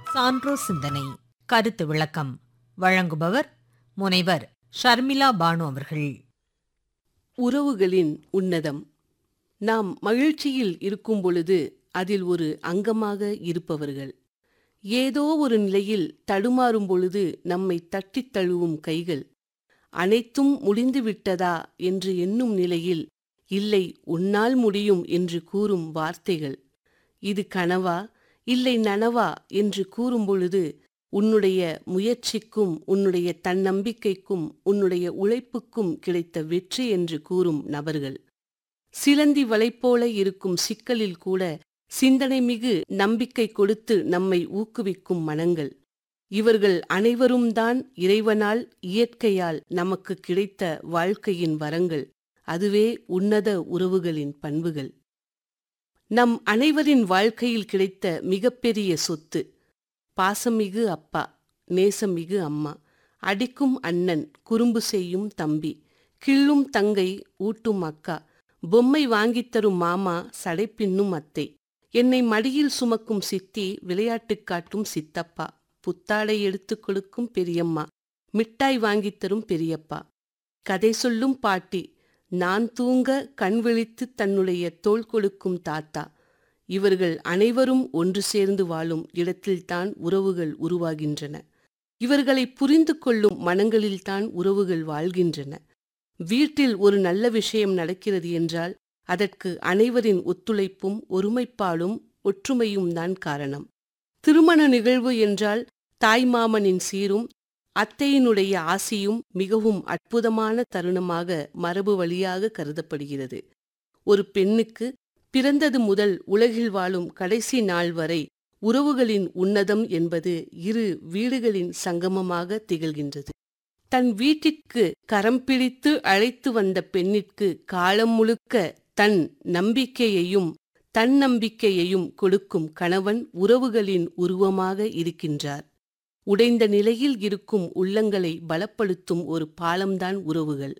சான்றோர் சிந்தனை கருத்து விளக்கம் வழங்குபவர் முனைவர் ஷர்மிளா பானு அவர்கள் உறவுகளின் உன்னதம் நாம் மகிழ்ச்சியில் இருக்கும் பொழுது அதில் ஒரு அங்கமாக இருப்பவர்கள் ஏதோ ஒரு நிலையில் தடுமாறும் பொழுது நம்மை தட்டித் தழுவும் கைகள் அனைத்தும் முடிந்துவிட்டதா என்று எண்ணும் நிலையில் இல்லை உன்னால் முடியும் என்று கூறும் வார்த்தைகள் இது கனவா இல்லை நனவா என்று கூறும் பொழுது உன்னுடைய முயற்சிக்கும் உன்னுடைய தன்னம்பிக்கைக்கும் உன்னுடைய உழைப்புக்கும் கிடைத்த வெற்றி என்று கூறும் நபர்கள் சிலந்தி வலைப்போல இருக்கும் சிக்கலில் கூட சிந்தனை மிகு நம்பிக்கை கொடுத்து நம்மை ஊக்குவிக்கும் மனங்கள் இவர்கள் அனைவரும் தான் இறைவனால் இயற்கையால் நமக்கு கிடைத்த வாழ்க்கையின் வரங்கள் அதுவே உன்னத உறவுகளின் பண்புகள் நம் அனைவரின் வாழ்க்கையில் கிடைத்த மிகப்பெரிய சொத்து பாசமிகு அப்பா நேசமிகு அம்மா அடிக்கும் அண்ணன் குறும்பு செய்யும் தம்பி கிள்ளும் தங்கை ஊட்டும் அக்கா பொம்மை வாங்கித் தரும் மாமா சடைப்பின்னும் அத்தை என்னை மடியில் சுமக்கும் சித்தி விளையாட்டுக் காட்டும் சித்தப்பா புத்தாடை எடுத்துக் கொடுக்கும் பெரியம்மா மிட்டாய் வாங்கித் தரும் பெரியப்பா கதை சொல்லும் பாட்டி நான் தூங்க கண் விழித்து தன்னுடைய தோள் கொடுக்கும் தாத்தா இவர்கள் அனைவரும் ஒன்று சேர்ந்து வாழும் இடத்தில்தான் உறவுகள் உருவாகின்றன இவர்களை புரிந்து கொள்ளும் மனங்களில்தான் உறவுகள் வாழ்கின்றன வீட்டில் ஒரு நல்ல விஷயம் நடக்கிறது என்றால் அதற்கு அனைவரின் ஒத்துழைப்பும் ஒருமைப்பாடும் ஒற்றுமையும் தான் காரணம் திருமண நிகழ்வு என்றால் தாய்மாமனின் சீரும் அத்தையினுடைய ஆசியும் மிகவும் அற்புதமான தருணமாக மரபு வழியாக கருதப்படுகிறது ஒரு பெண்ணுக்கு பிறந்தது முதல் உலகில் வாழும் கடைசி நாள் வரை உறவுகளின் உன்னதம் என்பது இரு வீடுகளின் சங்கமமாக திகழ்கின்றது தன் வீட்டிற்கு கரம் பிடித்து அழைத்து வந்த பெண்ணிற்கு காலம் முழுக்க தன் நம்பிக்கையையும் தன்னம்பிக்கையையும் கொடுக்கும் கணவன் உறவுகளின் உருவமாக இருக்கின்றார் உடைந்த நிலையில் இருக்கும் உள்ளங்களை பலப்படுத்தும் ஒரு பாலம்தான் உறவுகள்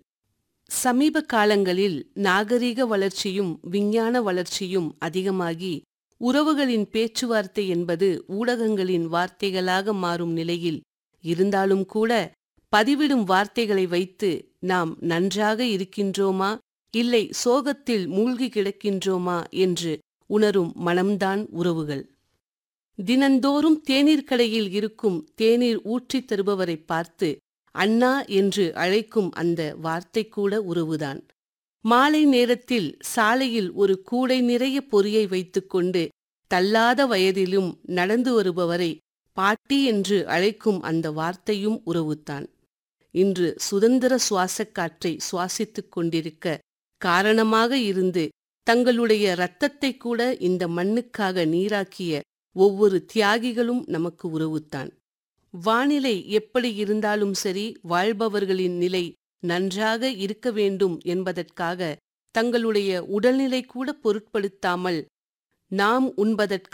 சமீப காலங்களில் நாகரிக வளர்ச்சியும் விஞ்ஞான வளர்ச்சியும் அதிகமாகி உறவுகளின் பேச்சுவார்த்தை என்பது ஊடகங்களின் வார்த்தைகளாக மாறும் நிலையில் இருந்தாலும் கூட பதிவிடும் வார்த்தைகளை வைத்து நாம் நன்றாக இருக்கின்றோமா இல்லை சோகத்தில் மூழ்கி கிடக்கின்றோமா என்று உணரும் மனம்தான் உறவுகள் தினந்தோறும் தேநீர் கடையில் இருக்கும் தேநீர் ஊற்றித் தருபவரை பார்த்து அண்ணா என்று அழைக்கும் அந்த வார்த்தை கூட உறவுதான் மாலை நேரத்தில் சாலையில் ஒரு கூடை நிறைய பொறியை வைத்துக்கொண்டு தள்ளாத வயதிலும் நடந்து வருபவரை பாட்டி என்று அழைக்கும் அந்த வார்த்தையும் உறவுதான் இன்று சுதந்திர சுவாசக் காற்றை சுவாசித்துக் கொண்டிருக்க காரணமாக இருந்து தங்களுடைய இரத்தத்தை கூட இந்த மண்ணுக்காக நீராக்கிய ஒவ்வொரு தியாகிகளும் நமக்கு உறவுத்தான் வானிலை எப்படி இருந்தாலும் சரி வாழ்பவர்களின் நிலை நன்றாக இருக்க வேண்டும் என்பதற்காக தங்களுடைய உடல்நிலை கூட பொருட்படுத்தாமல் நாம் உண்பதற்காக